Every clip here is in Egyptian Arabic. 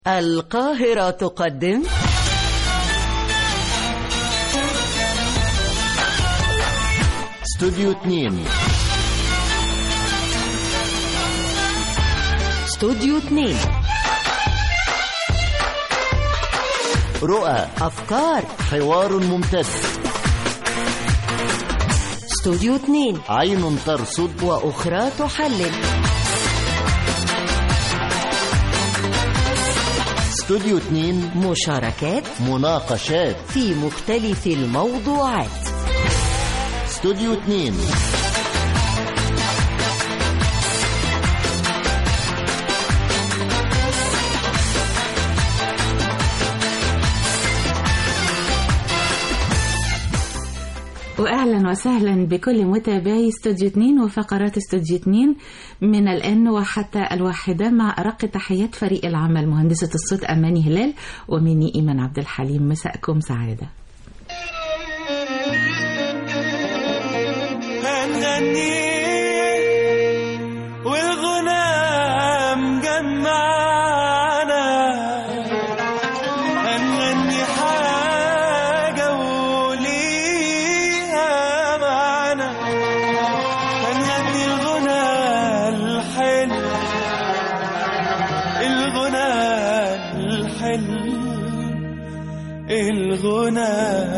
القاهرة تقدم استوديو 2 استوديو 2 رؤى أفكار حوار ممتد استوديو 2 عين ترصد وأخرى تحلل استوديو 2 مشاركات مناقشات في مختلف الموضوعات استوديو 2 واهلا وسهلا بكل متابعي استوديو 2 وفقرات استوديو 2 من الان وحتى الواحده مع ارق تحيات فريق العمل مهندسه الصوت اماني هلال ومني ايمان عبد الحليم مساءكم سعاده هنغني والغنى مجمعنا هنغني حاجة وليها معنى هنغني الغنى الحلو الغنى الحلو الغنى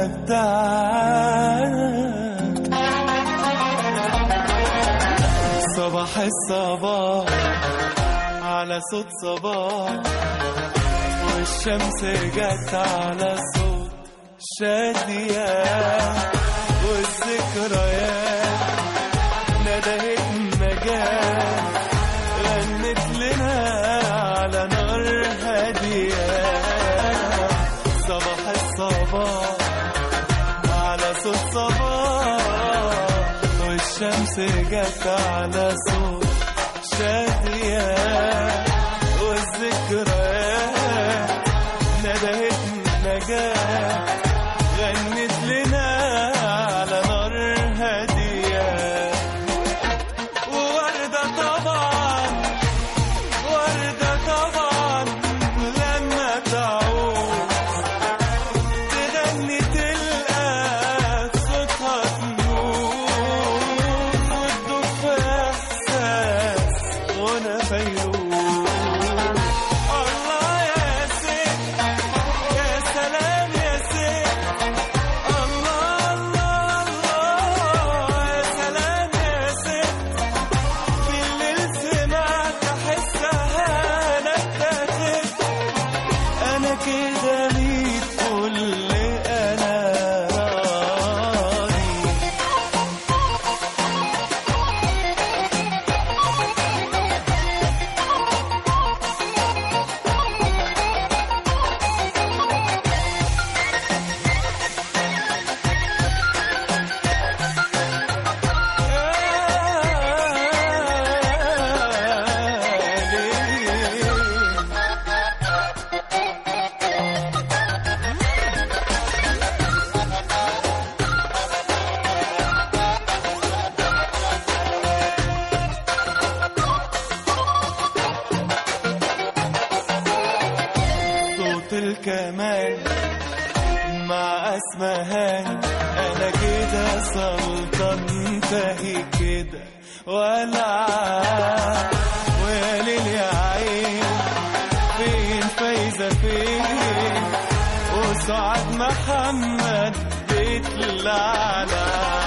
بتاعنا صباح الصباح على صوت صباح والشمس جت على صوت شادية والذكريات ندهت نجاة غنت لنا على نار هادية صباح الصباح على صوت صباح والشمس جت على صوت شادية والذكريات ندهت نجاة غنت لنا على نار هادية ووردة طبعا وردة طبعا لما تعود تغني تلقى صوتها تنور وتدوب في احساس وانا فيروز الله يا ست يا سلام يا ست الله الله الله يا سلام يا ست في الليل سمعت احسها نبتت انا كده ليك كل انا راضي صوت الكمان مع اسمهان انا كده سلطان تهي كده ولا ويا ليل يا عين فين فايزة فين وسعد محمد بيت العلا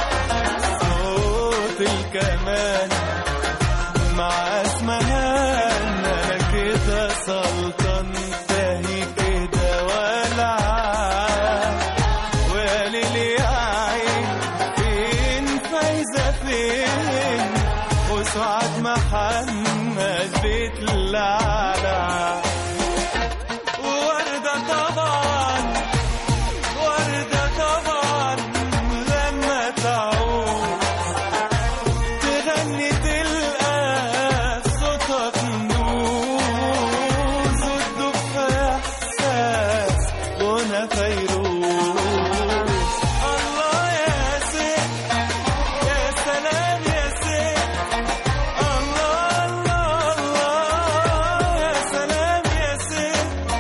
صوت الكمان مع اسمهان انا كده سلطان تهي كده ولا وليل يا عين فين فايزة فين وسعد محمد بيت العلا ووردة طبعا وردة طبعا لما تعود تغني تلقى صوتها تنوز وتدوب في احساس غنى فيروز الله يا ست يا سلام يا ست الله الله الله يا سلام يا ست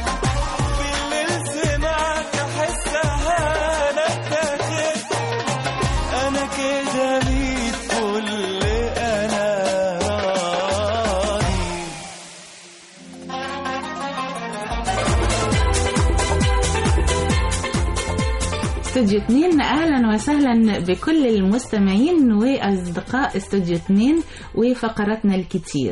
استوديو 2 اهلا وسهلا بكل المستمعين واصدقاء استوديو 2 وفقراتنا الكتير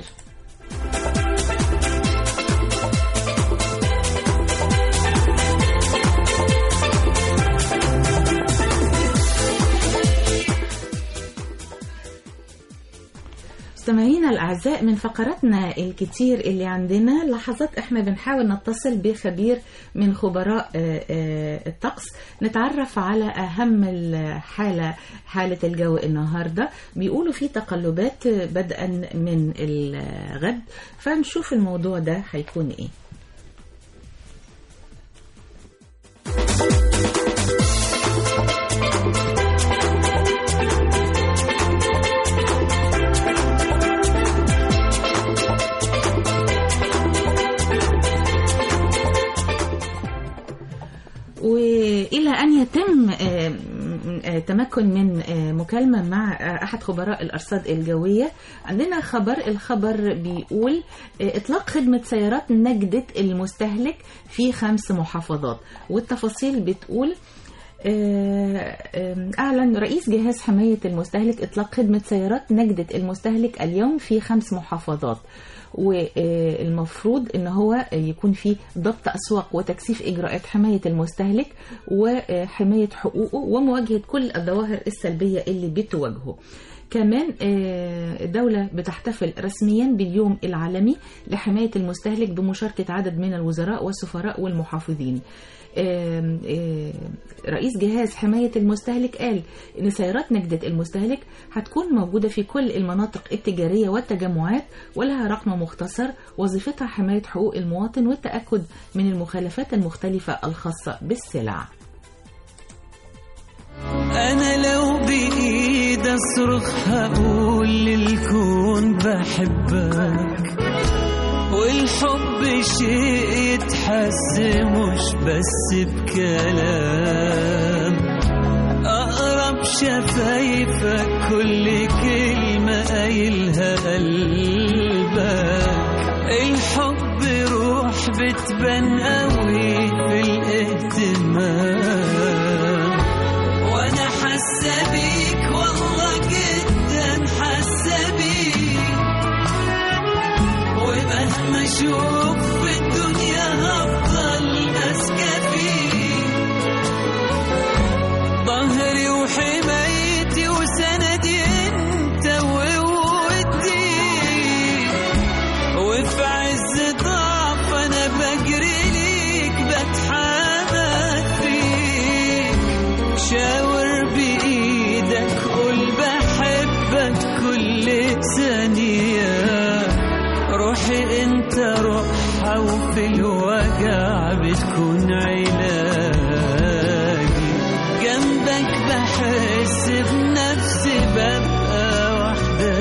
مستمعينا الأعزاء من فقراتنا الكتير اللي عندنا لحظات احنا بنحاول نتصل بخبير من خبراء آه، آه، الطقس نتعرف على أهم الحالة حالة الجو النهاردة بيقولوا في تقلبات بدءا من الغد فنشوف الموضوع ده هيكون ايه والى ان يتم آه، م- آه، تمكن من آه، مكالمه مع آه، احد خبراء الارصاد الجويه عندنا خبر الخبر بيقول آه، اطلاق خدمه سيارات نجده المستهلك في خمس محافظات والتفاصيل بتقول آه، آم، أعلن رئيس جهاز حماية المستهلك إطلاق خدمة سيارات نجدة المستهلك اليوم في خمس محافظات والمفروض ان هو يكون في ضبط اسواق وتكثيف اجراءات حمايه المستهلك وحمايه حقوقه ومواجهه كل الظواهر السلبيه اللي بتواجهه كمان آه، الدولة بتحتفل رسميا باليوم العالمي لحماية المستهلك بمشاركة عدد من الوزراء والسفراء والمحافظين آم، آه، رئيس جهاز حماية المستهلك قال إن سيارات نجدة المستهلك هتكون موجودة في كل المناطق التجارية والتجمعات ولها رقم مختصر وظيفتها حماية حقوق المواطن والتأكد من المخالفات المختلفة الخاصة بالسلع انا لو بايد اصرخ هقول للكون بحبك والحب شيء يتحس مش بس بكلام اقرب شفايفك كل كلمة قايلها قلبك الحب روح بتبان قوي في الاهتمام وانا حاسه بيك والله جدا حاسه بيك ومهما اشوف في الدنيا هفضل ماسكه فيك ظهري وحمايتي وسندي انت وقوتي وفي عز ضعف انا بجري ليك بتحامى فيك شاور بايدك قول بحبك كل ثانية روحي انت روحها وفي الوجع بتكون علاجي جنبك بحس بنفسي ببقى واحدة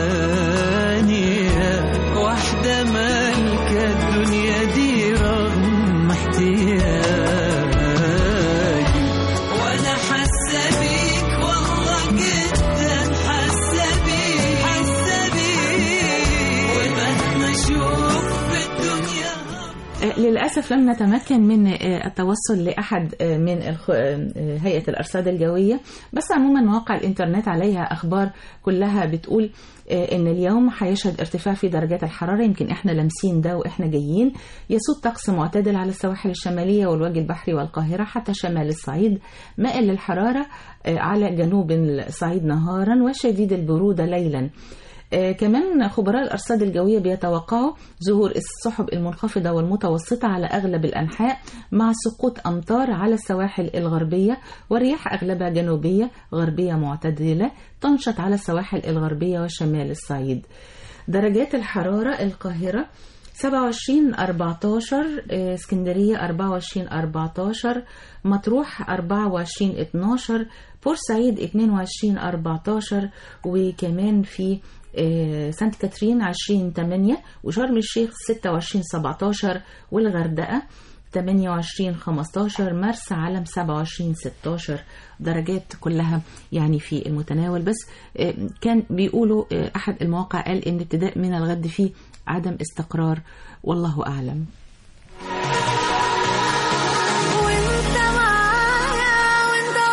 تانية واحدة مالكة الدنيا دي رغم احتياجي وانا حاسة بيك والله جدا حاسة بيك حاسة بيك ومهما اشوف في الدنيا آه، للأسف لم نتمكن من آه، التوصل لأحد آه، من الخ- آه، هيئة الأرصاد الجوية بس عموما مواقع الإنترنت عليها أخبار كلها بتقول آه، إن اليوم هيشهد ارتفاع في درجات الحرارة يمكن إحنا لامسين ده وإحنا جايين يسود طقس معتدل على السواحل الشمالية والوجه البحري والقاهرة حتى شمال الصعيد مائل للحرارة آه، على جنوب الصعيد نهارا وشديد البرودة ليلا آه، كمان خبراء الأرصاد الجوية بيتوقعوا ظهور السحب المنخفضة والمتوسطة على أغلب الأنحاء مع سقوط أمطار على السواحل الغربية والرياح أغلبها جنوبية غربية معتدلة تنشط على السواحل الغربية وشمال الصعيد درجات الحرارة القاهرة 27 14 آه، اسكندرية 24 14 مطروح 24 12 بورسعيد 22 14 وكمان في آه، سانت كاترين 20 8 وشرم الشيخ 26 17 والغردقة 28 15 مرسى علم 27 16 درجات كلها يعني في المتناول بس آه، كان بيقولوا آه، احد المواقع قال ان ابتداء من الغد فيه عدم استقرار والله اعلم وانت معايا وانت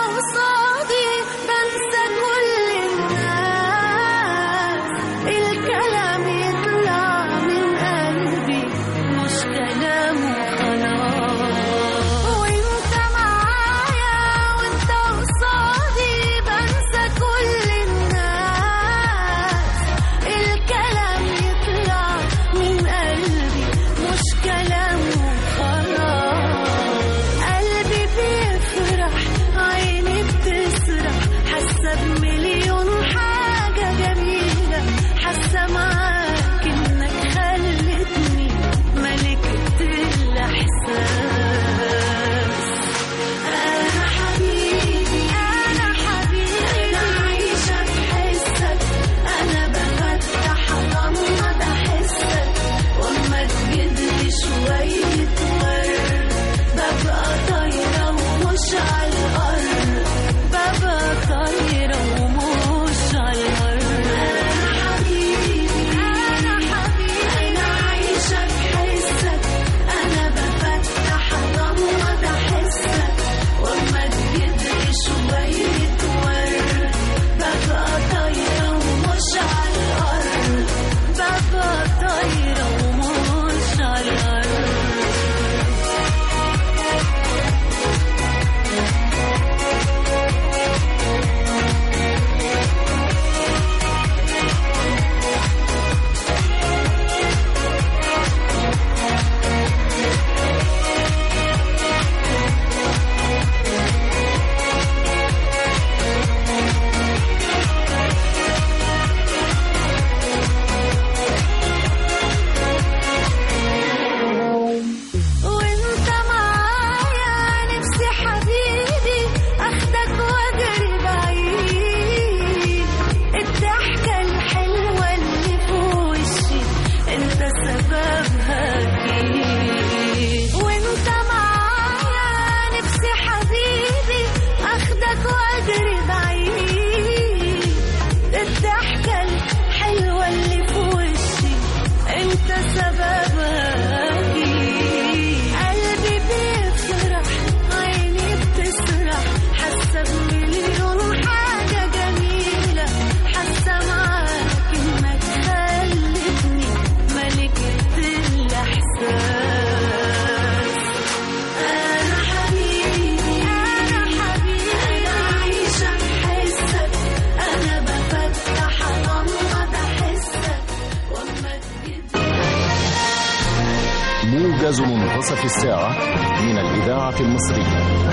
منتصف الساعة من الإذاعة المصرية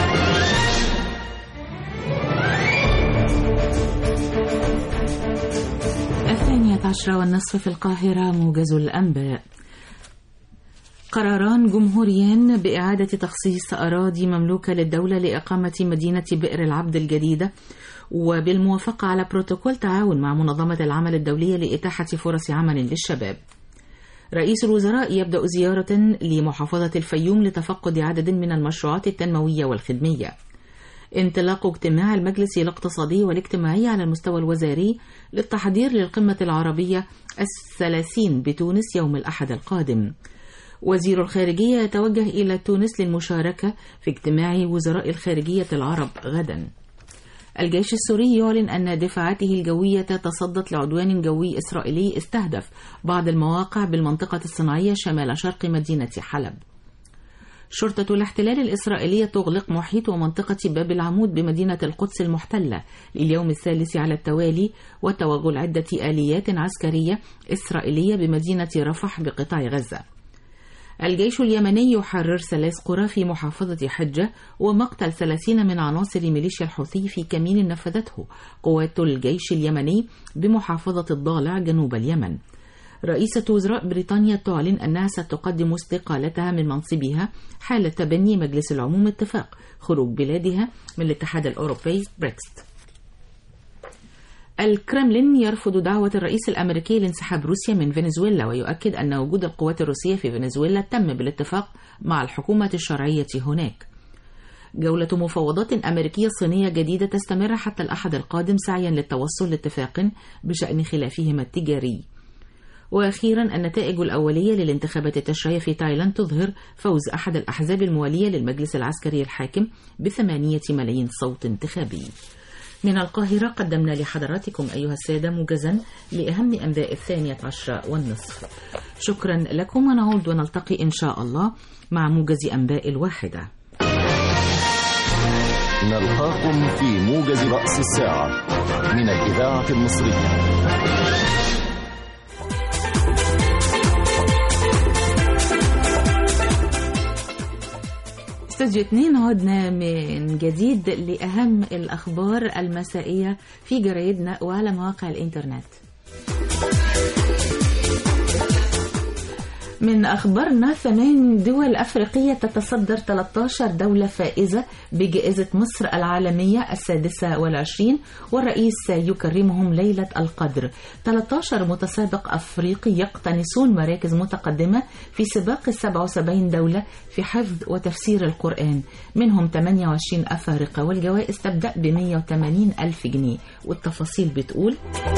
الثانية عشرة والنصف في القاهرة موجز الأنباء قراران جمهوريان بإعادة تخصيص أراضي مملوكة للدولة لإقامة مدينة بئر العبد الجديدة وبالموافقة على بروتوكول تعاون مع منظمة العمل الدولية لإتاحة فرص عمل للشباب رئيس الوزراء يبدأ زيارة لمحافظة الفيوم لتفقد عدد من المشروعات التنموية والخدمية انطلاق اجتماع المجلس الاقتصادي والاجتماعي على المستوى الوزاري للتحضير للقمة العربية الثلاثين بتونس يوم الأحد القادم وزير الخارجية يتوجه إلى تونس للمشاركة في اجتماع وزراء الخارجية العرب غدا الجيش السوري يعلن أن دفاعاته الجوية تصدت لعدوان جوي إسرائيلي استهدف بعض المواقع بالمنطقة الصناعية شمال شرق مدينة حلب شرطة الاحتلال الإسرائيلية تغلق محيط ومنطقة باب العمود بمدينة القدس المحتلة لليوم الثالث على التوالي وتوغل عدة آليات عسكرية إسرائيلية بمدينة رفح بقطاع غزة الجيش اليمني يحرر ثلاث قرى في محافظة حجة ومقتل ثلاثين من عناصر ميليشيا الحوثي في كمين نفذته قوات الجيش اليمني بمحافظة الضالع جنوب اليمن رئيسة وزراء بريطانيا تعلن أنها ستقدم استقالتها من منصبها حال تبني مجلس العموم اتفاق خروج بلادها من الاتحاد الأوروبي بريكست الكرملين يرفض دعوة الرئيس الأمريكي لانسحاب روسيا من فنزويلا ويؤكد أن وجود القوات الروسية في فنزويلا تم بالاتفاق مع الحكومة الشرعية هناك جولة مفاوضات أمريكية صينية جديدة تستمر حتى الأحد القادم سعيا للتوصل لاتفاق بشأن خلافهما التجاري وأخيرا النتائج الأولية للانتخابات التشريعية في تايلاند تظهر فوز أحد الأحزاب الموالية للمجلس العسكري الحاكم بثمانية ملايين صوت انتخابي من القاهرة قدمنا لحضراتكم أيها السادة موجزا لأهم أنباء الثانية عشرة والنصف شكرا لكم ونعود ونلتقي إن شاء الله مع موجز أنباء الواحدة نلقاكم في موجز رأس الساعة من الإذاعة المصرية استوديو 2 عدنا من جديد لأهم الأخبار المسائية في جرايدنا وعلى مواقع الإنترنت من أخبارنا ثمان دول أفريقية تتصدر 13 دولة فائزة بجائزة مصر العالمية السادسة والعشرين والرئيس يكرمهم ليلة القدر 13 متسابق أفريقي يقتنصون مراكز متقدمة في سباق 77 دولة في حفظ وتفسير القرآن منهم 28 أفارقة والجوائز تبدأ ب 180 ألف جنيه والتفاصيل بتقول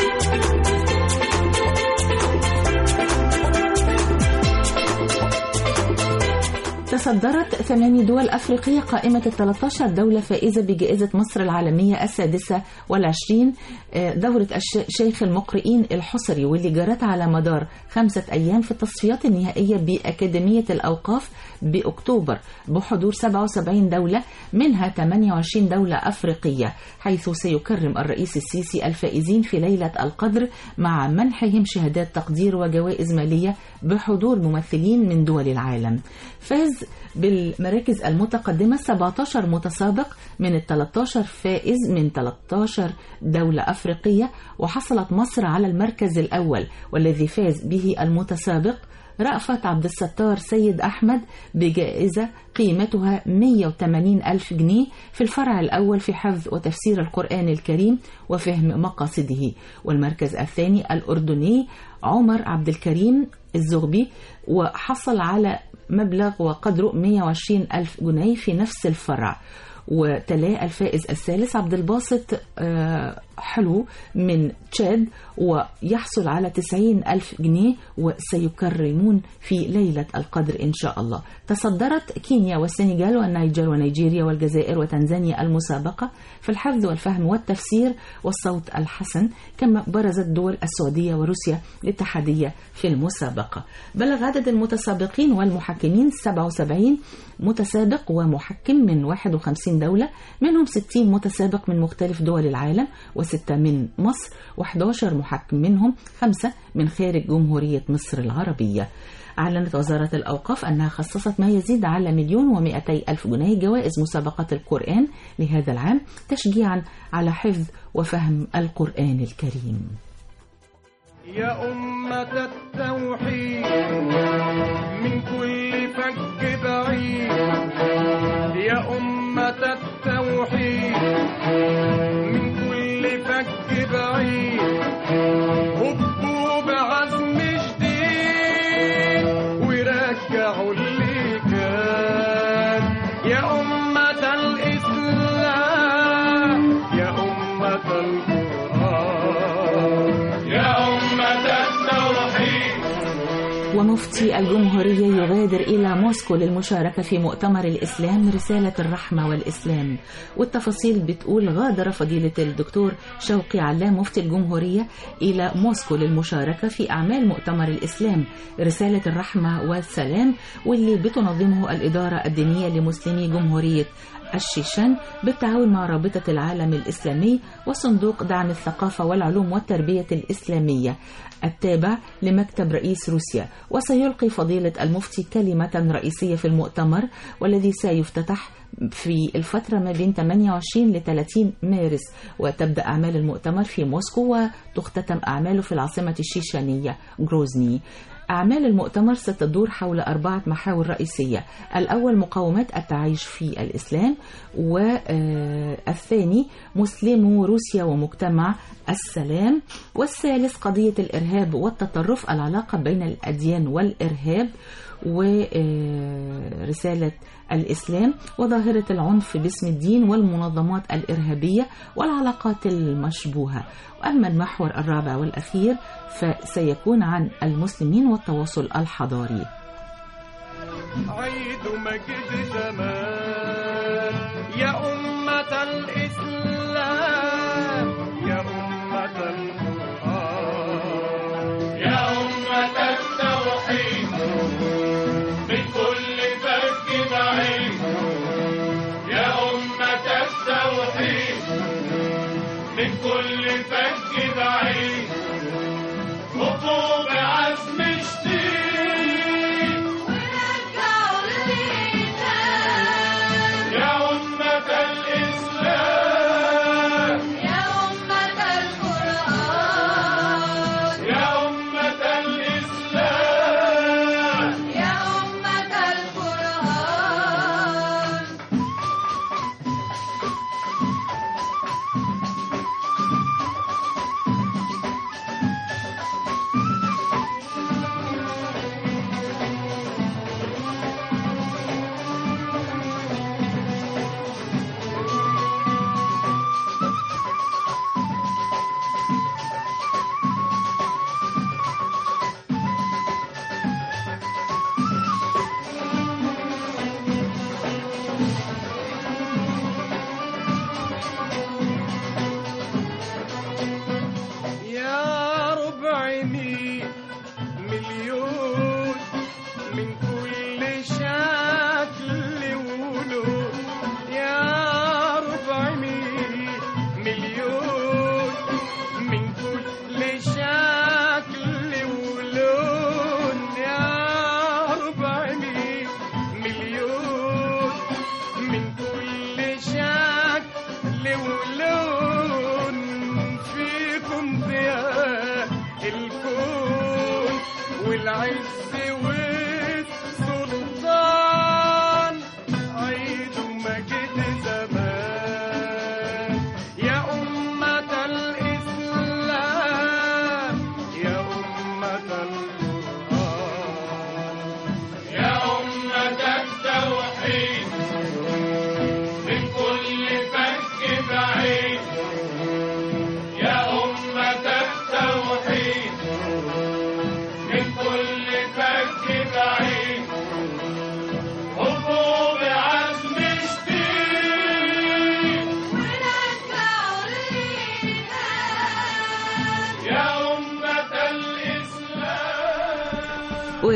تصدرت ثماني دول أفريقية قائمة ال 13 دولة فائزة بجائزة مصر العالمية السادسة والعشرين دورة الشيخ المقرئين الحصري واللي جرت على مدار خمسة أيام في التصفيات النهائية بأكاديمية الأوقاف بأكتوبر بحضور 77 دولة منها 28 دولة أفريقية حيث سيكرم الرئيس السيسي الفائزين في ليلة القدر مع منحهم شهادات تقدير وجوائز مالية بحضور ممثلين من دول العالم فاز بالمراكز المتقدمة 17 متسابق من ال 13 فائز من 13 دولة أفريقية وحصلت مصر على المركز الأول والذي فاز به المتسابق رأفت عبد الستار سيد أحمد بجائزة قيمتها 180 ألف جنيه في الفرع الأول في حفظ وتفسير القرآن الكريم وفهم مقاصده والمركز الثاني الأردني عمر عبد الكريم الزغبي وحصل على مبلغ وقدره 120 ألف جنيه في نفس الفرع وتلاه الفائز الثالث عبد الباسط حلو من تشاد ويحصل على 90 ألف جنيه وسيكرمون في ليلة القدر إن شاء الله تصدرت كينيا والسنغال والنيجر ونيجيريا والجزائر وتنزانيا المسابقة في الحفظ والفهم والتفسير والصوت الحسن كما برزت دول السعودية وروسيا الاتحادية في المسابقة بلغ عدد المتسابقين والمحكمين 77 متسابق ومحكم من 51 دولة منهم 60 متسابق من مختلف دول العالم وستة من مصر و11 محكم منهم خمسة من خارج جمهورية مصر العربية أعلنت وزارة الأوقاف أنها خصصت ما يزيد على مليون ومئتي ألف جنيه جوائز مسابقات القرآن لهذا العام تشجيعا على حفظ وفهم القرآن الكريم يا أمة التوحيد من كل فج بعيد يا أمة التوحيد من كل فج بعيد هبوا بعزم جديد ورجعوا اللي كان يا أمة الإسلام يا أمة القرآن يا أمة التوحيد ومفتي الجمهورية يغادر إلى موسكو للمشاركة في مؤتمر الإسلام رسالة الرحمة والإسلام والتفاصيل بتقول غادر فضيلة الدكتور شوقي علام مفتي الجمهورية إلى موسكو للمشاركة في أعمال مؤتمر الإسلام رسالة الرحمة والسلام واللي بتنظمه الإدارة الدينية لمسلمي جمهورية الشيشان بالتعاون مع رابطة العالم الإسلامي وصندوق دعم الثقافة والعلوم والتربية الإسلامية التابع لمكتب رئيس روسيا وسيلقي فضيلة المفتي كلمة رئيسية في المؤتمر والذي سيفتتح في الفترة ما بين 28 ل 30 مارس وتبدأ أعمال المؤتمر في موسكو وتختتم أعماله في العاصمة الشيشانية جروزني أعمال المؤتمر ستدور حول أربعة محاور رئيسية الأول مقاومات التعايش في الإسلام والثاني مسلمو روسيا ومجتمع السلام والثالث قضية الإرهاب والتطرف العلاقة بين الأديان والإرهاب ورسالة الإسلام وظاهرة العنف باسم الدين والمنظمات الإرهابية والعلاقات المشبوهة وأما المحور الرابع والأخير فسيكون عن المسلمين والتواصل الحضاري عيد مجد زمان يا أمة الإسلام يا أمة القرآن يا أمة التوحيد من كل فج بعيد يا أمة التوحيد من كل فج بعيد خطوا بعزم جديد يا أمة الإسلام يا أمة القرآن يا أمة الإسلام يا أمة القرآن يا ربع مي مليون من كل شكل ولون يا ربع مي مليون من كل شكل ولون يا ربع مي مليون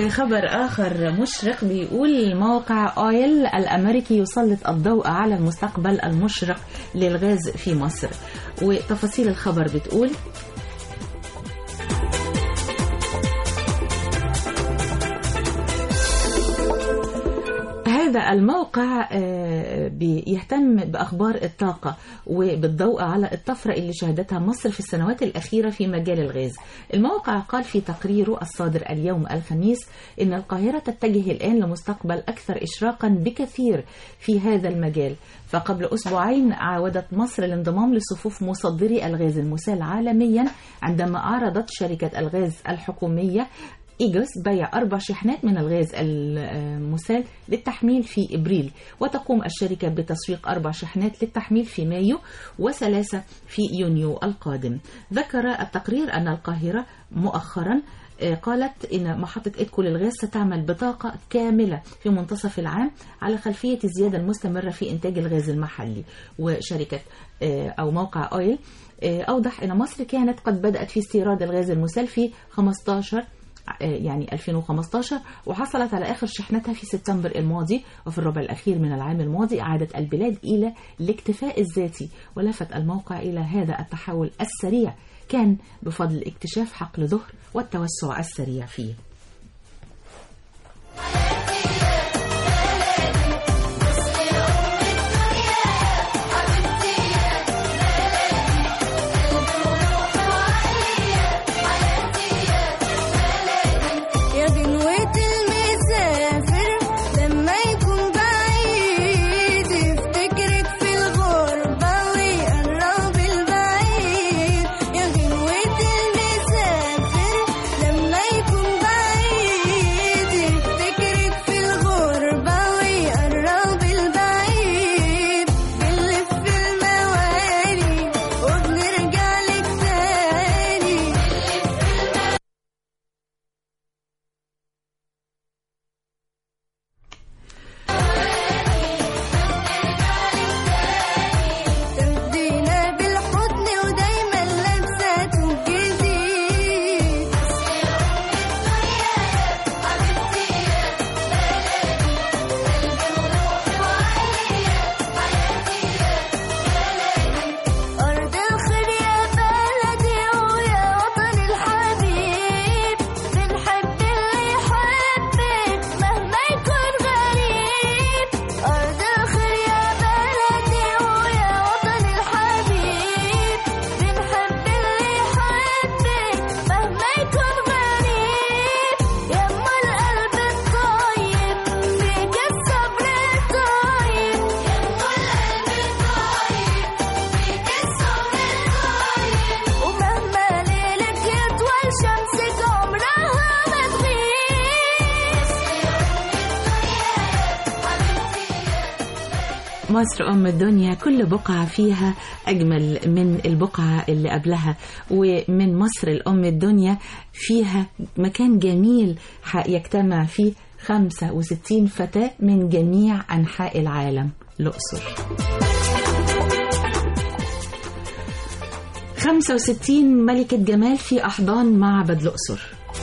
وخبر آخر مشرق بيقول موقع أويل الأمريكي يسلط الضوء على المستقبل المشرق للغاز في مصر وتفاصيل الخبر بتقول هذا الموقع آه، بيهتم بأخبار الطاقة وبالضوء على الطفرة اللي شهدتها مصر في السنوات الأخيرة في مجال الغاز الموقع قال في تقريره الصادر اليوم الخميس إن القاهرة تتجه الآن لمستقبل أكثر إشراقا بكثير في هذا المجال فقبل أسبوعين عاودت مصر الانضمام لصفوف مصدري الغاز المسال عالميا عندما أعرضت شركة الغاز الحكومية إيجوس بيع أربع شحنات من الغاز المسال للتحميل في إبريل وتقوم الشركة بتسويق أربع شحنات للتحميل في مايو وثلاثة في يونيو القادم ذكر التقرير أن القاهرة مؤخرا آه، قالت إن محطة إيدكو للغاز ستعمل بطاقة كاملة في منتصف العام على خلفية الزيادة المستمرة في إنتاج الغاز المحلي وشركة آه، أو موقع أويل آه، أوضح أن مصر كانت قد بدأت في استيراد الغاز المسال في 15 يعني 2015 وحصلت على آخر شحنتها في سبتمبر الماضي وفي الربع الأخير من العام الماضي أعادت البلاد إلى الاكتفاء الذاتي ولفت الموقع إلى هذا التحول السريع كان بفضل اكتشاف حقل ظهر والتوسع السريع فيه يا غنوة المسافر لما يكون بعيد يفتكرك في الغربة ويقرب البعيد يا غنوة المسافر لما يكون بعيد يفتكرك في الغربة ويقرب البعيد بنلف الموالي وبنرجع لك تاني تهدينا بالحضن ودايما لابسة توب جديد أرض الخير يا بلدي ويا وطن الحبيب بنحب اللي يحبك مهما يكون غريب أرض الخير يا بلدي ويا وطن الحبيب بنحب اللي يحبك مهما يكون غريب يما القلب الطيب فيك الصبر الطيب يما القلب الطيب ومهما ليلك يطول شمسك عمرها ما تغيب مصر أم الدنيا كل بقعة فيها أجمل من البقعة اللي قبلها ومن مصر الأم الدنيا فيها مكان جميل ح- يجتمع فيه 65 فتاة من جميع أنحاء العالم الأقصر 65 ملكة جمال في أحضان معبد الأقصر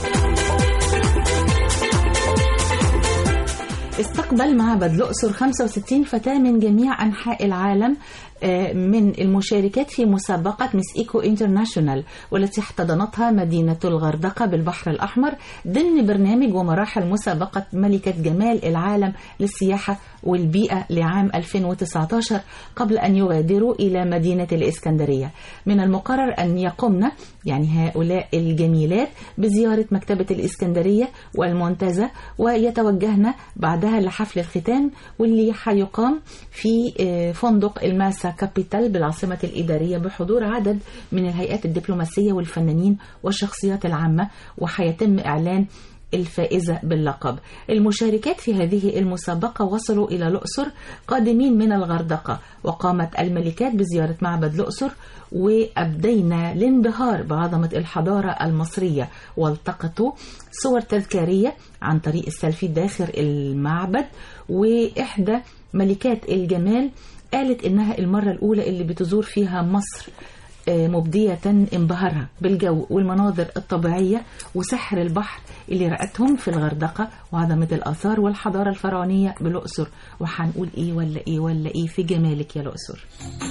استقبل معبد الأقصر 65 فتاة من جميع أنحاء العالم آه، من المشاركات في مسابقة ميس إيكو انترناشونال والتي احتضنتها مدينة الغردقة بالبحر الأحمر ضمن برنامج ومراحل مسابقة ملكة جمال العالم للسياحة والبيئة لعام 2019 قبل أن يغادروا إلى مدينة الإسكندرية من المقرر أن يقمن يعني هؤلاء الجميلات بزيارة مكتبة الإسكندرية والمنتزه ويتوجهن بعدها لحفل الختام واللي هيقام في آه، فندق الماسا كابيتال بالعاصمة الإدارية بحضور عدد من الهيئات الدبلوماسية والفنانين والشخصيات العامة وهيتم إعلان الفائزة باللقب المشاركات في هذه المسابقة وصلوا إلى الأقصر قادمين من الغردقة وقامت الملكات بزيارة معبد الأقصر وأبدينا الانبهار بعظمة الحضارة المصرية والتقطوا صور تذكارية عن طريق السيلفي داخل المعبد وإحدى ملكات الجمال قالت إنها المرة الأولى اللي بتزور فيها مصر آه، مبدية انبهارها بالجو والمناظر الطبيعية وسحر البحر اللي رأتهم في الغردقة وعظمة الآثار والحضارة الفرعونية بالأقصر وهنقول إيه ولا إيه ولا إيه في جمالك يا الأقصر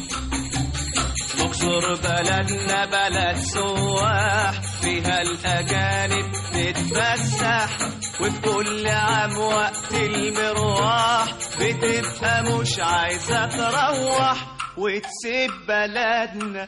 اقصر بلدنا بلد سواح فيها الأجانب تتفسح وفي كل عام وقت المروح بتبقى مش عايزة تروح وتسيب بلدنا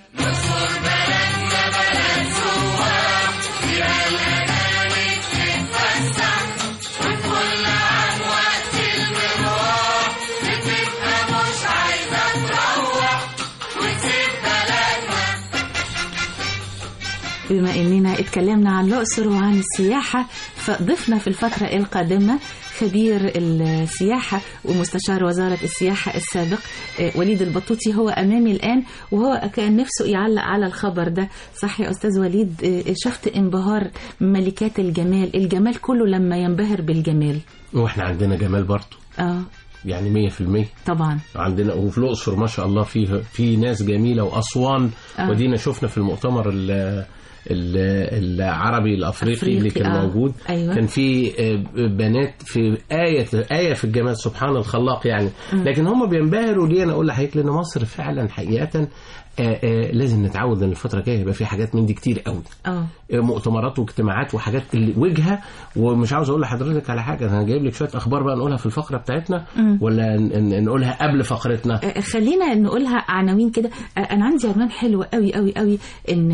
بما اننا اتكلمنا عن الاقصر وعن السياحه فضفنا في الفتره القادمه خبير السياحه ومستشار وزاره السياحه السابق آه، وليد البطوطي هو امامي الان وهو كان نفسه يعلق على الخبر ده صح يا استاذ وليد آه، شفت انبهار ملكات الجمال الجمال كله لما ينبهر بالجمال واحنا عندنا جمال برضه اه يعني 100% طبعا عندنا وفي الاقصر ما شاء الله في في ناس جميله واسوان آه. ودينا شفنا في المؤتمر ال ال- العربي الافريقي اللي أفريقي، كان آه. موجود أيوة. كان في آه، بنات في آية آية في الجمال سبحان الخلاق يعني لكن هم بينبهروا ليه أنا أقول لحضرتك لأن مصر فعلا حقيقة آه، آه، لازم نتعود ان الفتره الجايه يبقى في حاجات من دي كتير قوي اه مؤتمرات واجتماعات وحاجات اللي وجهه ومش عاوز اقول لحضرتك على حاجه انا جايب لك شويه اخبار بقى نقولها في الفقره بتاعتنا ولا ن- ن- نقولها قبل فقرتنا آه، خلينا نقولها عناوين كده آه، انا عندي عنوان حلو قوي قوي قوي ان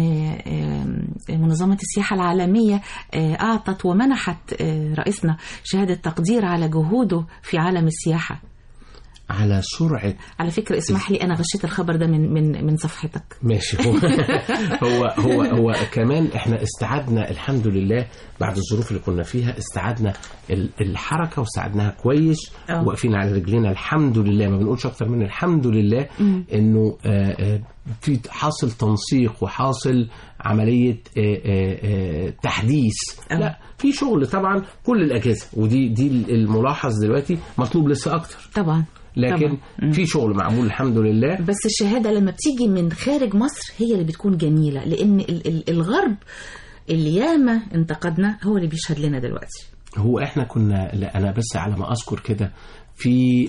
آه، منظمه السياحه العالميه آه، اعطت ومنحت آه، رئيسنا شهاده تقدير على جهوده في عالم السياحه على سرعه على فكره اسمح لي انا غشيت الخبر ده من من من صفحتك ماشي هو هو هو هو كمان احنا استعدنا الحمد لله بعد الظروف اللي كنا فيها استعدنا ال- الحركه واستعدناها كويس أه. واقفين على رجلينا الحمد لله ما بنقولش اكتر من الحمد لله انه آه، آه، في حاصل تنسيق وحاصل عمليه آه، آه، آه، تحديث أه. لا في شغل طبعا كل الاجهزه ودي دي الملاحظ دلوقتي مطلوب لسه اكتر طبعا لكن طبعاً. في شغل معمول الحمد لله بس الشهاده لما بتيجي من خارج مصر هي اللي بتكون جميله لان ال- ال- الغرب اللي ياما انتقدنا هو اللي بيشهد لنا دلوقتي هو احنا كنا لا انا بس على ما اذكر كده في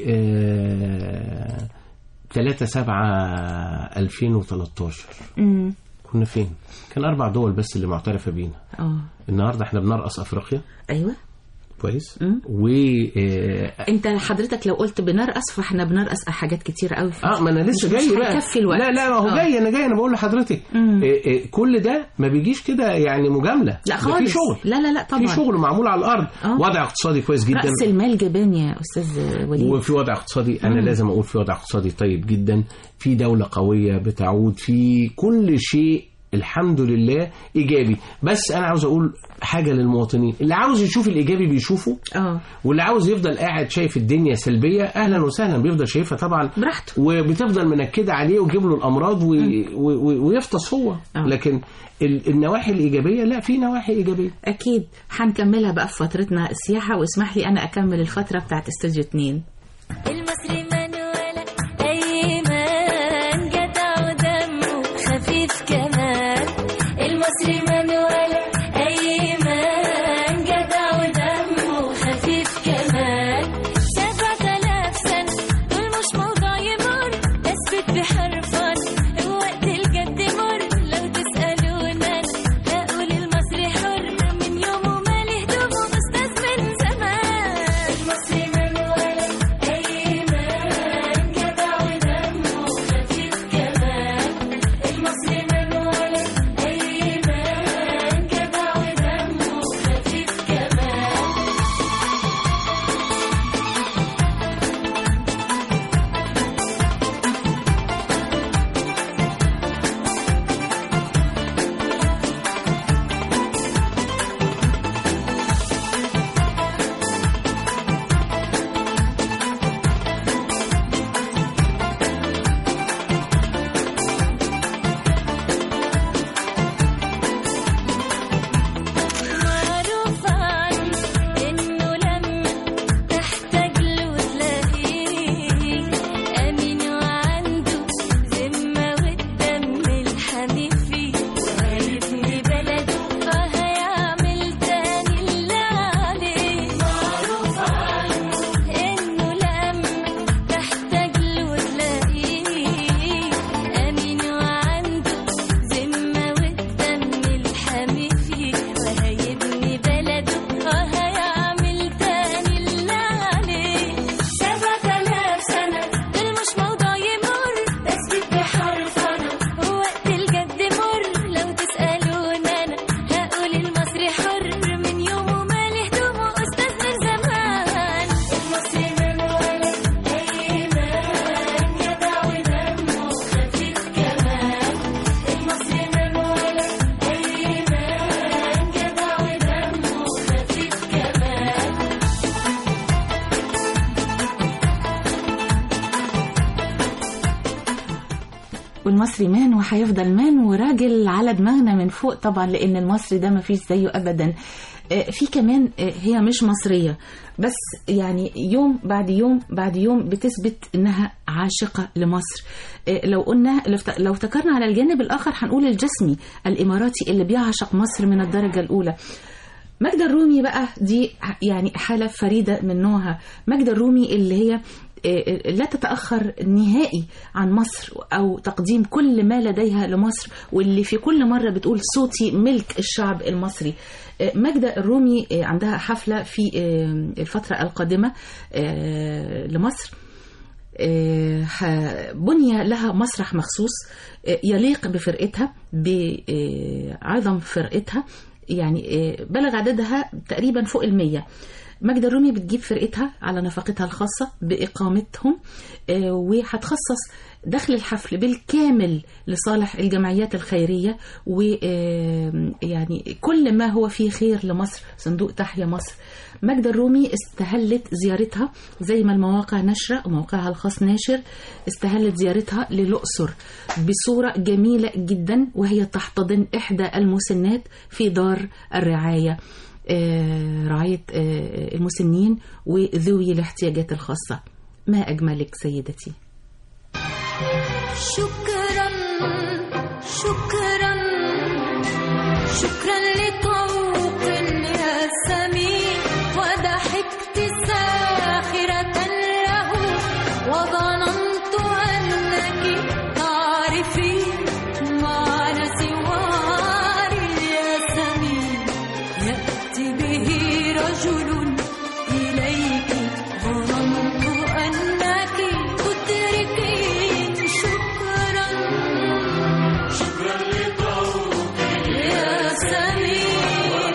آه 3 7 2013 امم كنا فين؟ كان اربع دول بس اللي معترفه بينا اه النهارده احنا بنرقص افريقيا ايوه كويس مم. و آه، انت حضرتك لو قلت بنرقص فاحنا بنرقص حاجات كتير قوي اه ما انا لسه مش- جاي مش بقى هيكفي الوقت. لا لا ما هو آه. جاي انا جاي انا بقول لحضرتك مم. إيه إيه كل ده ما بيجيش كده يعني مجامله لا ده خالص في شغل لا لا لا طبعا في شغل معمول على الارض آه. وضع اقتصادي كويس جدا راس المال جبان يا استاذ وليد وفي وضع اقتصادي انا لازم اقول في وضع اقتصادي طيب جدا في دوله قويه بتعود في كل شيء الحمد لله ايجابي بس انا عاوز اقول حاجه للمواطنين اللي عاوز يشوف الايجابي بيشوفه اه واللي عاوز يفضل قاعد شايف الدنيا سلبيه اهلا وسهلا بيفضل شايفها طبعا براحته وبتفضل منكده عليه وتجيب له الامراض و... و... و... ويفطس هو آه. لكن ال... النواحي الايجابيه لا في نواحي ايجابيه اكيد هنكملها بقى في فترتنا السياحه واسمح لي انا اكمل الفتره بتاعت استوديو 2 المصري منولا أيمن جدع ودمه خفيف كمان المصري منولا أيمن جدع ودمه خفيف كمان سبعة آلاف سنة دول مش موضوع يمر أثبت بحرفا وقت الجد مر لو تسألونا هقول المصري حر من يومه مالي هدومه أستاذ من زمان المصري منولا أيمن والمصري مان وهيفضل مان وراجل على دماغنا من فوق طبعا لان المصري ده مفيش زيه ابدا آه، في كمان آه، هي مش مصرية بس يعني يوم بعد يوم بعد يوم بتثبت انها عاشقة لمصر آه، لو قلنا لو افت- لو افتكرنا على الجانب الاخر هنقول الجسمي الاماراتي اللي بيعشق مصر من الدرجة الاولى ماجدة الرومي بقى دي يعني حالة فريدة من نوعها ماجدة الرومي اللي هي آه، لا تتأخر نهائي عن مصر أو تقديم كل ما لديها لمصر واللي في كل مرة بتقول صوتي ملك الشعب المصري آه، ماجدة الرومي آه، عندها حفلة في آه، الفترة القادمة آه، لمصر آه، ح- بني لها مسرح مخصوص آه، يليق بفرقتها بعظم فرقتها يعني آه، بلغ عددها تقريبا فوق المية ماجدة الرومي بتجيب فرقتها على نفقتها الخاصة بإقامتهم آه، وهتخصص دخل الحفل بالكامل لصالح الجمعيات الخيرية ويعني كل ما هو فيه خير لمصر صندوق تحيا مصر ماجدة الرومي استهلت زيارتها زي ما المواقع نشرة وموقعها الخاص ناشر استهلت زيارتها للأقصر بصورة جميلة جدا وهي تحتضن إحدى المسنات في دار الرعاية آه، رعاية آه، المسنين وذوي الاحتياجات الخاصة ما أجملك سيدتي شكرا شكرا شكرا لطوق يا سمين وضحكت ساخرة له وظننت أنك تعرفين معنى سوار الياسمين يأتي به رجل إليك ظننت أنك تدركين شكرا شكرا لطوق يا سمين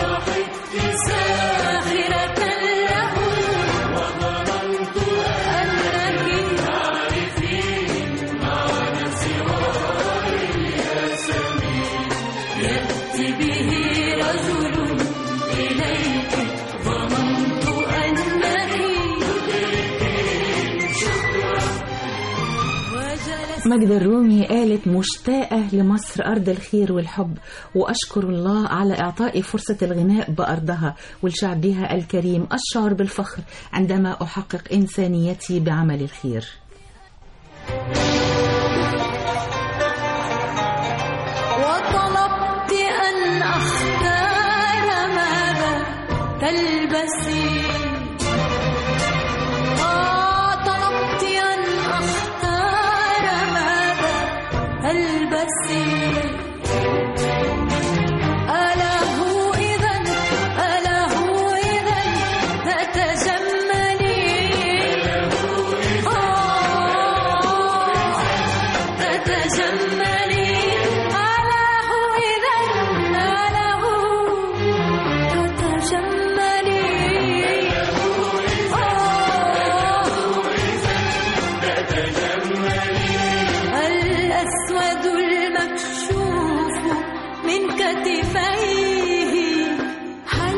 ساخرة له وظننت أنك تعرفين معنى سوار الياسمين يأتي به رجل إليك ظننت أنك تدركين شكرا وجلست ماجدة الرومي قالت مشتاقة لمصر أرض الخير والحب وأشكر الله على إعطائي فرصة الغناء بأرضها ولشعبها الكريم أشعر بالفخر عندما أحقق إنسانيتي بعمل الخير وطلبت أن أختار ماذا تلبسي آه طلبت أن أختار ماذا تلبسي ألا هو إذا ألا هو إذا تتجملي آه تتجملي على هو إذا على هو تتجملي آه الأسود المكشوف من كتفيه هل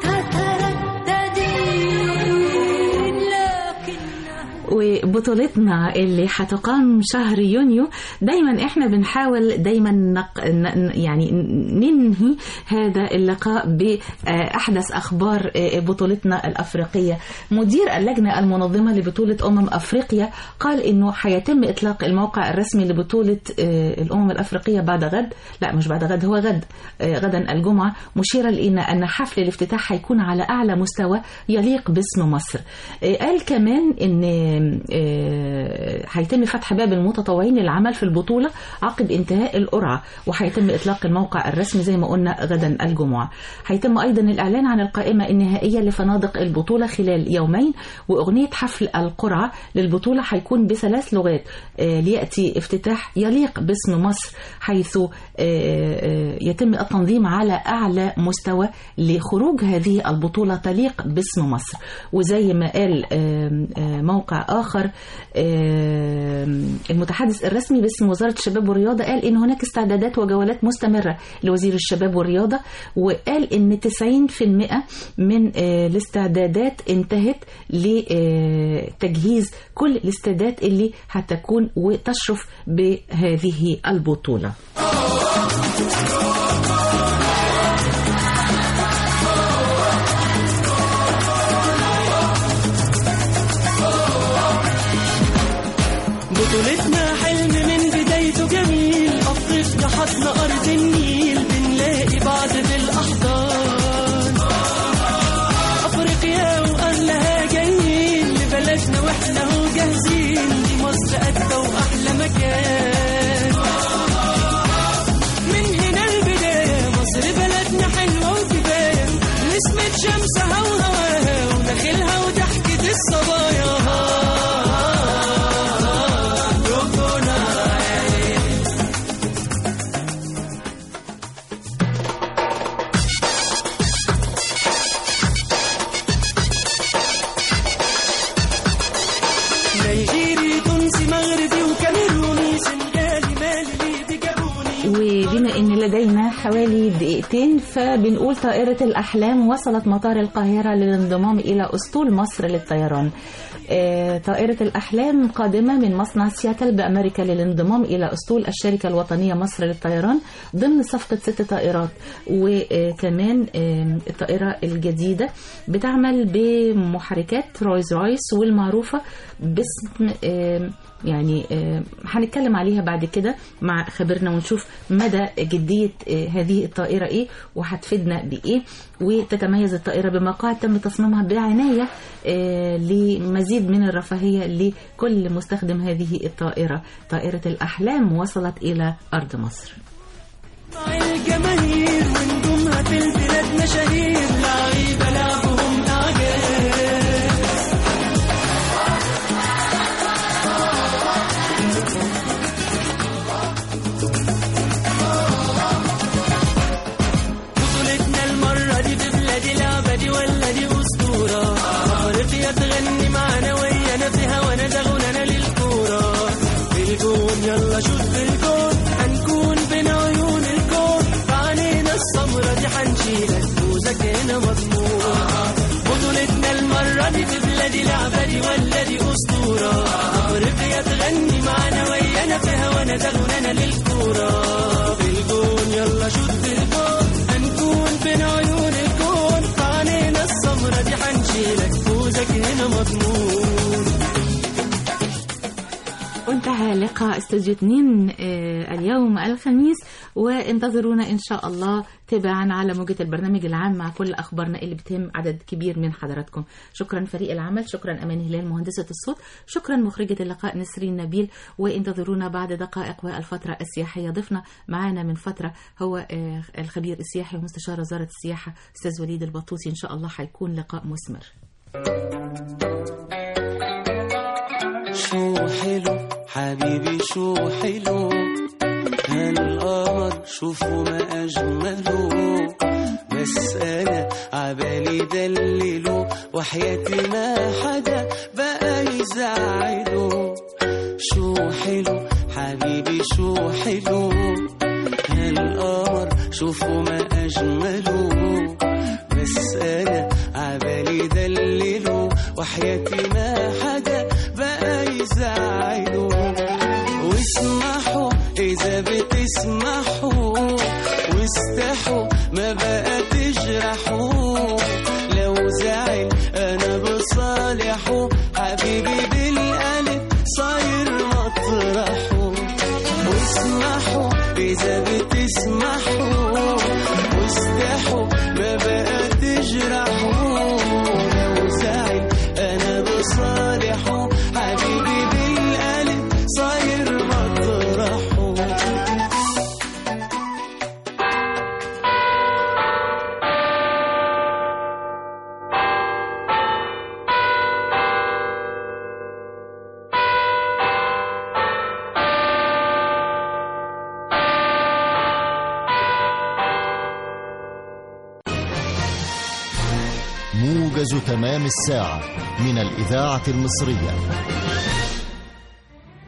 تترددين لكنه وبطولتنا اللي هتقام شهر يونيو دايما احنا بنحاول دايما نق... ن- يعني ننهي هذا اللقاء بأحدث أخبار بطولتنا الأفريقية مدير اللجنة المنظمة لبطولة أمم أفريقيا قال إنه هيتم إطلاق الموقع الرسمي لبطولة آه، الأمم الأفريقية بعد غد لا مش بعد غد هو غد آه، غدا الجمعة مشيرا إلى أن حفل الافتتاح هيكون على أعلى مستوى يليق باسم مصر آه، قال كمان إن آه، هيتم فتح باب المتطوعين للعمل في البطولة عقب انتهاء القرعة وهيتم إطلاق الموقع الرسمي زي ما قلنا غدا الجمعة هيتم أيضا الإعلان عن القائمة النهائية لفنادق البطولة خلال يومين وأغنية حفل القرعة للبطولة هيكون بثلاث لغات آه، ليأتي افتتاح يليق باسم مصر حيث آه، آه، يتم التنظيم على أعلى مستوى لخروج هذه البطولة تليق باسم مصر وزي ما قال آه، آه، موقع آخر آه، آم، المتحدث الرسمي باسم وزارة الشباب والرياضة قال إن هناك استعدادات وجولات مستمرة لوزير الشباب والرياضة وقال إن 90% من آه، الاستعدادات انتهت لتجهيز كل الاستادات اللي هتكون وتشرف بهذه البطولة بطولتنا حلم من بدايته جميل أفريقيا حضنا أرض النيل بنلاقي بعض بالأحضان أفريقيا وأهلها جايين لبلدنا وإحنا هو جاهزين دي مصر أجدى وأحلى مكان من هنا البداية مصر بلدنا حلوة وكفاية نسمة شمسها وهواها وداخلها وضحكة الصبايا نيجيري تونسي مغربي وكاميروني سنغالي مالي ليبي جابوني وبما ان لدينا حوالي دقيقتين فبنقول طائرة الأحلام وصلت مطار القاهرة للانضمام إلى أسطول مصر للطيران آه، طائرة الأحلام قادمة من مصنع سياتل بأمريكا للانضمام إلى أسطول الشركة الوطنية مصر للطيران ضمن صفقة ست طائرات وكمان آه، الطائرة الجديدة بتعمل بمحركات رويز رويس والمعروفة باسم آه، يعني آه، هنتكلم عليها بعد كده مع خبيرنا ونشوف مدى جدية آه، هذه الطائرة ايه وهتفيدنا بايه وتتميز الطائرة بمقاعد تم تصميمها بعناية آه، لمزيد من الرفاهية لكل مستخدم هذه الطائرة طائرة الأحلام وصلت إلى أرض مصر مع الجماهير ونجومها في البلاد مشاهير لعيبة لعبهم أعجاب بطولتنا المرة دي في بلادي لعبة دي ولا دي أسطورة أفريقيا تغني معانا ويانا في هوانا ده غنانا للكورة بالجون يلا شوت بالجون هنكون بين عيون الكون بعينينا السمرة دي هنشيلك فوزك هنا مضمون بطولتنا المرة دي في بلادي لعبة دي ولا دي أسطورة أفريقيا تغني معانا ويانا في هوانا ده غنانا للكورة بالجون يلا شوت بالجون هنكون بين عيون الكون بعينينا السمرة دي هنشيلك فوزك هنا مضمون وانتهى لقاء استوديو 2 آه، اليوم الخميس وانتظرونا ان شاء الله تباعا على موجة البرنامج العام مع كل اخبارنا اللي بتهم عدد كبير من حضراتكم شكرا فريق العمل شكرا امان هلال مهندسة الصوت شكرا مخرجة اللقاء نسرين نبيل وانتظرونا بعد دقائق والفترة السياحية ضفنا معانا من فترة هو آه، الخبير السياحي ومستشار وزارة السياحة استاذ وليد البطوسي ان شاء الله هيكون لقاء مثمر شو حلو حبيبي شو حلو هالقمر شوفوا ما أجمله بس أنا عبالي دلله وحياتي ما حدا بقى يزعله شو حلو حبيبي شو حلو هالقمر شوفوا ما أجمله بس أنا عبالي دلله وحياتي ما حدا بقى يزعله واسمحوا إذا بتسمحوا واستحوا ما بقى تجرحوا لو زعل أنا بصالحه حبيبي بالقلب صاير مطرحه واسمحوا إذا بتسمحوا واستحوا ما بقى تجرحوا لو زعل أنا بصالحه حبيبي بالقلب صاير مطرحه موجز تمام الساعة من الإذاعة المصرية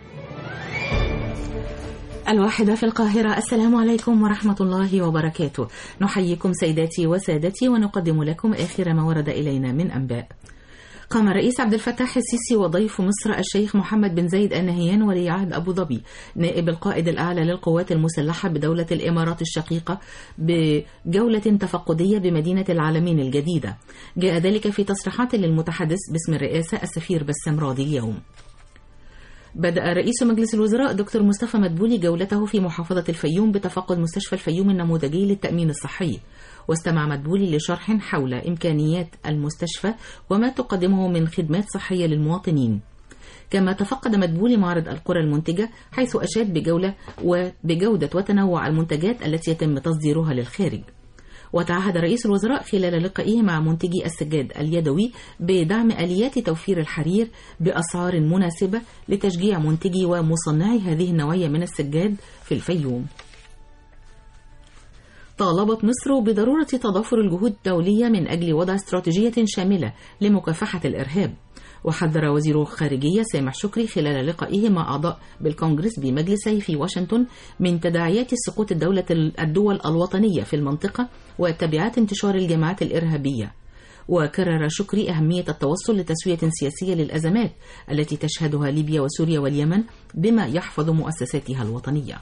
الواحدة في القاهرة السلام عليكم ورحمة الله وبركاته نحييكم سيداتي وسادتي ونقدم لكم آخر ما ورد إلينا من أنباء قام الرئيس عبد الفتاح السيسي وضيف مصر الشيخ محمد بن زايد النهيان ولي عهد أبو ظبي نائب القائد الأعلى للقوات المسلحة بدولة الإمارات الشقيقة بجولة تفقدية بمدينة العالمين الجديدة جاء ذلك في تصريحات للمتحدث باسم الرئاسة السفير بسام راضي اليوم بدأ رئيس مجلس الوزراء دكتور مصطفى مدبولي جولته في محافظة الفيوم بتفقد مستشفى الفيوم النموذجي للتأمين الصحي واستمع مدبولي لشرح حول إمكانيات المستشفى وما تقدمه من خدمات صحية للمواطنين كما تفقد مدبولي معرض القرى المنتجة حيث أشاد بجولة وبجودة وتنوع المنتجات التي يتم تصديرها للخارج وتعهد رئيس الوزراء خلال لقائه مع منتجي السجاد اليدوي بدعم آليات توفير الحرير بأسعار مناسبة لتشجيع منتجي ومصنعي هذه النوعية من السجاد في الفيوم طالبت مصر بضرورة تضافر الجهود الدولية من أجل وضع استراتيجية شاملة لمكافحة الإرهاب وحذر وزير الخارجية سامح شكري خلال لقائه مع أعضاء بالكونغرس بمجلسي في واشنطن من تداعيات سقوط الدولة الدول الوطنية في المنطقة وتبعات انتشار الجماعات الإرهابية وكرر شكري أهمية التوصل لتسوية سياسية للأزمات التي تشهدها ليبيا وسوريا واليمن بما يحفظ مؤسساتها الوطنية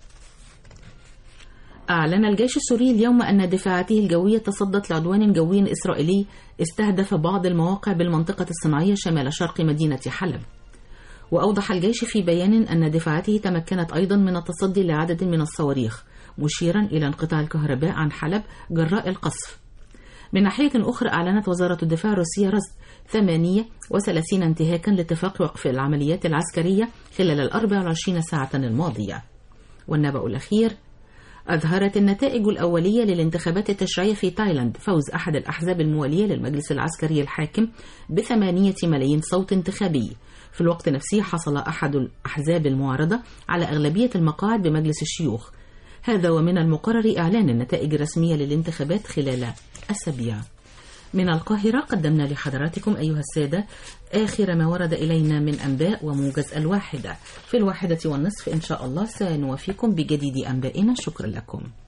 أعلن الجيش السوري اليوم أن دفاعاته الجوية تصدت لعدوان جوي إسرائيلي استهدف بعض المواقع بالمنطقة الصناعية شمال شرق مدينة حلب وأوضح الجيش في بيان أن دفاعاته تمكنت أيضا من التصدي لعدد من الصواريخ مشيرا إلى انقطاع الكهرباء عن حلب جراء القصف من ناحية أخرى أعلنت وزارة الدفاع الروسية رصد 38 انتهاكا لاتفاق وقف العمليات العسكرية خلال ال 24 ساعة الماضية والنبأ الأخير أظهرت النتائج الأولية للانتخابات التشريعية في تايلاند فوز أحد الأحزاب الموالية للمجلس العسكري الحاكم بثمانية ملايين صوت انتخابي في الوقت نفسه حصل أحد الأحزاب المعارضة على أغلبية المقاعد بمجلس الشيوخ هذا ومن المقرر إعلان النتائج الرسمية للانتخابات خلال أسابيع من القاهرة قدمنا لحضراتكم أيها السادة آخر ما ورد إلينا من أنباء وموجز الواحدة في الواحدة والنصف إن شاء الله سنوافيكم بجديد أنبائنا شكرا لكم